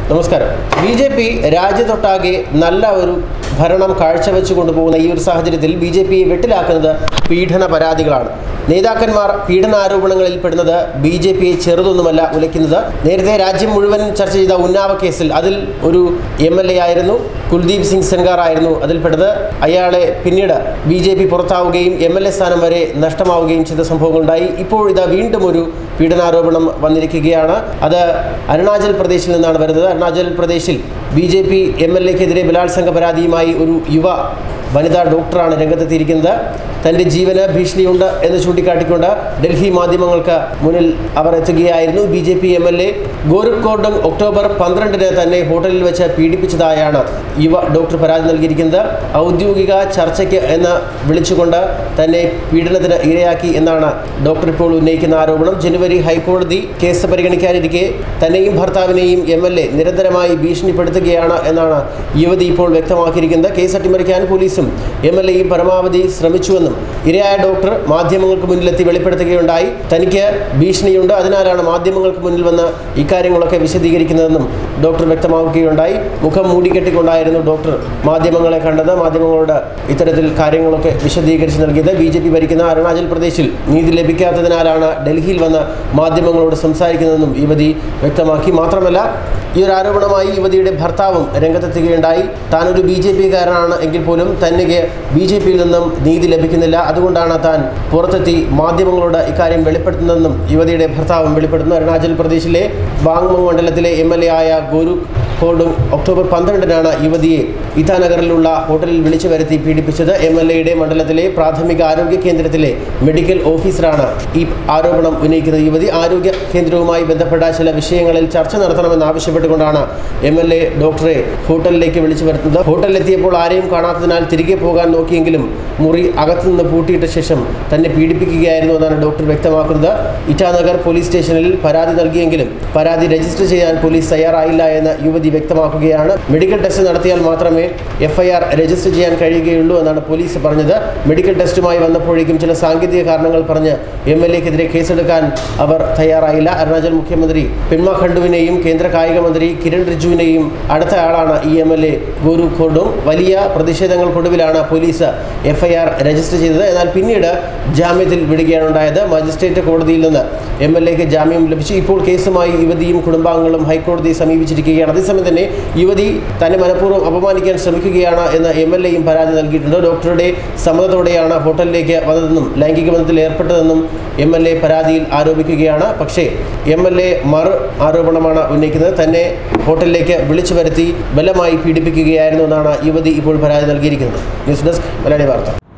നമസ്കാരം B J P രാജ്യത്തൊട്ടാകെ നല്ല ഒരു ഭരണം കാഴ്ചവെച്ചു കൊണ്ടുപോകുന്ന ഈ ഒരു സാഹചര്യത്തിൽ ബി ജെ പിയെ വെട്ടിലാക്കുന്നത് പീഡന പരാതികളാണ് നേതാക്കന്മാർ പീഡനാരോപണങ്ങളിൽ പെടുന്നത് ബി ജെ പിയെ ചെറുതൊന്നുമല്ല ഉലയ്ക്കുന്നത് നേരത്തെ രാജ്യം മുഴുവൻ ചർച്ച ചെയ്ത ഉന്നാവ കേസിൽ അതിൽ ഒരു എം എൽ എ ആയിരുന്നു കുൽദീപ് സിംഗ് സെൻഗാർ ആയിരുന്നു അതിൽപ്പെട്ടത് അയാളെ പിന്നീട് ബി ജെ പി പുറത്താവുകയും എം എൽ എ സ്ഥാനം വരെ നഷ്ടമാവുകയും ചെയ്ത സംഭവങ്ങളുണ്ടായി ഇപ്പോൾ ഇതാ വീണ്ടും ഒരു പീഡനാരോപണം വന്നിരിക്കുകയാണ് അത് അരുണാചൽ പ്രദേശിൽ നിന്നാണ് വരുന്നത് അരുണാചൽ പ്രദേശിൽ B J P M L എക്കെതിരെ ബലാത്സംഗ പരാതിയുമായി ഒരു യുവ വനിതാ ഡോക്ടറാണ് രംഗത്തെത്തിയിരിക്കുന്നത് തൻ്റെ ജീവന് ഭീഷണിയുണ്ട് എന്ന് ചൂണ്ടിക്കാട്ടിക്കൊണ്ട് ഡൽഹി മാധ്യമങ്ങൾക്ക് മുന്നിൽ അവർ എത്തുകയായിരുന്നു B J P M L A ഗോരഖ്കോട്ടും ഒക്ടോബർ പന്ത്രണ്ടിന് തന്നെ ഹോട്ടലിൽ വെച്ച് പീഡിപ്പിച്ചതായാണ് യുവ ഡോക്ടർ പരാതി നൽകിയിരിക്കുന്നത് ഔദ്യോഗിക ചർച്ചയ്ക്ക് എന്ന് വിളിച്ചുകൊണ്ട് തന്നെ പീഡനത്തിന് ഇരയാക്കി എന്നാണ് ഡോക്ടർ ഇപ്പോൾ ഉന്നയിക്കുന്ന ആരോപണം ജനുവരി ഹൈക്കോടതി കേസ് പരിഗണിക്കാനിരിക്കെ തന്നെയും ഭർത്താവിനെയും എം എൽ എ നിരന്തരമായി ഭീഷണിപ്പെടുത്തുകയാണ് എന്നാണ് യുവതി ഇപ്പോൾ വ്യക്തമാക്കിയിരിക്കുന്നത് കേസ് അട്ടിമറിക്കാൻ പോലീസും എം എൽ എയും പരമാവധി ശ്രമിച്ചുവെന്നും ഇരയായ ഡോക്ടർ മാധ്യമങ്ങൾക്ക് മുന്നിലെത്തി വെളിപ്പെടുത്തുകയുണ്ടായി തനിക്ക് ഭീഷണിയുണ്ട് അതിനാലാണ് മാധ്യമങ്ങൾക്ക് മുന്നിൽ വന്ന് ഇക്കാര്യങ്ങളൊക്കെ വിശദീകരിക്കുന്നതെന്നും ഡോക്ടർ വ്യക്തമാക്കുകയുണ്ടായി മുഖം മൂടിക്കെട്ടിക്കൊണ്ടായിരുന്നു ഡോക്ടർ മാധ്യമങ്ങളെ കണ്ടത് മാധ്യമങ്ങളോട് ഇത്തരത്തിൽ കാര്യങ്ങളൊക്കെ വിശദീകരിച്ച് നൽകിയത് ബി ജെ പി ഭരിക്കുന്ന അരുണാചൽ പ്രദേശിൽ നീതി ലഭിക്കാത്തതിനാലാണ് ഡൽഹിയിൽ വന്ന് മാധ്യമങ്ങളോട് സംസാരിക്കുന്നതെന്നും യുവതി വ്യക്തമാക്കി മാത്രമല്ല ഈ ഒരു ആരോപണമായി യുവതിയുടെ ഭർത്താവും രംഗത്തെത്തുകയുണ്ടായി താനൊരു ബി ജെ പിക്കാരനാണ് എങ്കിൽ പോലും തനിക്ക് ബി ജെ പിയിൽ നിന്നും നീതി ലഭിക്കുന്നില്ല അതുകൊണ്ടാണ് താൻ പുറത്തെത്തി മാധ്യമങ്ങളോട് ഇക്കാര്യം വെളിപ്പെടുത്തുന്നതെന്നും യുവതിയുടെ ഭർത്താവും വെളിപ്പെടുത്തുന്നു അരുണാചൽ പ്രദേശിലെ ബാങ്മങ് മണ്ഡലത്തിലെ എം എൽ എ ആയ ഗോരു കോഡും ഒക്ടോബർ പന്ത്രണ്ടിനാണ് യുവതിയെ ഇറ്റാനഗറിലുള്ള ഹോട്ടലിൽ വിളിച്ചു വരുത്തി പീഡിപ്പിച്ചത് എം എൽ എയുടെ മണ്ഡലത്തിലെ പ്രാഥമിക ആരോഗ്യ കേന്ദ്രത്തിലെ മെഡിക്കൽ ഓഫീസറാണ് ഈ ആരോപണം ഉന്നയിക്കുന്ന യുവതി ആരോഗ്യ കേന്ദ്രവുമായി ബന്ധപ്പെട്ട ചില വിഷയങ്ങളിൽ ചർച്ച നടത്തണമെന്ന് ആവശ്യപ്പെട്ടുകൊണ്ടാണ് എം എൽ എ ഡോക്ടറെ ഹോട്ടലിലേക്ക് വിളിച്ചു വരുത്തുന്നത് ഹോട്ടലിലെത്തിയപ്പോൾ ആരെയും കാണാത്തതിനാൽ തിരികെ പോകാൻ നോക്കിയെങ്കിലും മുറി അകത്തുനിന്ന് പൂട്ടിയിട്ട ശേഷം തന്നെ പീഡിപ്പിക്കുകയായിരുന്നു എന്നാണ് ഡോക്ടർ വ്യക്തമാക്കുന്നത് ഇറ്റാനഗർ പോലീസ് സ്റ്റേഷനിൽ പരാതി നൽകിയെങ്കിലും പരാതി രജിസ്റ്റർ ചെയ്യാൻ പോലീസ് തയ്യാറായില്ല എന്ന് യുവതി വ്യക്തമാക്കുകയാണ് മെഡിക്കൽ ടെസ്റ്റ് നടത്തിയാൽ മാത്രമേ എഫ്ഐആർ രജിസ്റ്റർ ചെയ്യാൻ കഴിയുകയുള്ളൂ എന്നാണ് പോലീസ് പറഞ്ഞത് മെഡിക്കൽ ടെസ്റ്റുമായി വന്നപ്പോഴേക്കും ചില സാങ്കേതിക കാരണങ്ങൾ പറഞ്ഞ് എം എൽ എക്കെതിരെ കേസെടുക്കാൻ അവർ തയ്യാറായില്ല അരുണാചൽ മുഖ്യമന്ത്രി പെൺമ ഖണ്ഡുവിനെയും കേന്ദ്ര കായിക മന്ത്രി കിരൺ റിജുവിനെയും അടുത്ത ആളാണ് ഈ എം എൽ എ ഗോരു ഖോഡും വലിയ പ്രതിഷേധങ്ങൾക്കൊടുവിലാണ് പോലീസ് എഫ്ഐആർ രജിസ്റ്റർ ചെയ്തത് എന്നാൽ പിന്നീട് ജാമ്യത്തിൽ വിടുകയാണ് ഉണ്ടായത് മജിസ്ട്രേറ്റ് കോടതിയിൽ നിന്ന് എം എൽ എക്ക് ജാമ്യം ലഭിച്ചു ഇപ്പോൾ കേസുമായി യുവതിയും കുടുംബാംഗങ്ങളും ഹൈക്കോടതിയെ സമീപിച്ചിരിക്കുകയാണ് അതേസമയം തന്നെ യുവതി തന്നെ മനഃപൂർവ്വം അപമാനിക്കാൻ ശ്രമിക്കുകയാണ് എന്ന് എം എൽ എയും പരാതി നൽകിയിട്ടുണ്ട് ഡോക്ടറുടെ സമ്മതത്തോടെയാണ് ഹോട്ടലിലേക്ക് വന്നതെന്നും ലൈംഗിക ബന്ധത്തിൽ ഏർപ്പെട്ടതെന്നും എം എൽ എ പരാതിയിൽ ആരോപിക്കുകയാണ് പക്ഷേ എം എൽ എ മറു ആരോപണമാണ് ഉന്നയിക്കുന്നത് തന്നെ ഹോട്ടലിലേക്ക് വിളിച്ചു വരുത്തി ബലമായി പീഡിപ്പിക്കുകയായിരുന്നു എന്നാണ് യുവതി ഇപ്പോൾ പരാതി നൽകിയിരിക്കുന്നത് ന്യൂസ് ഡെസ്ക് മലയാളി വാർത്ത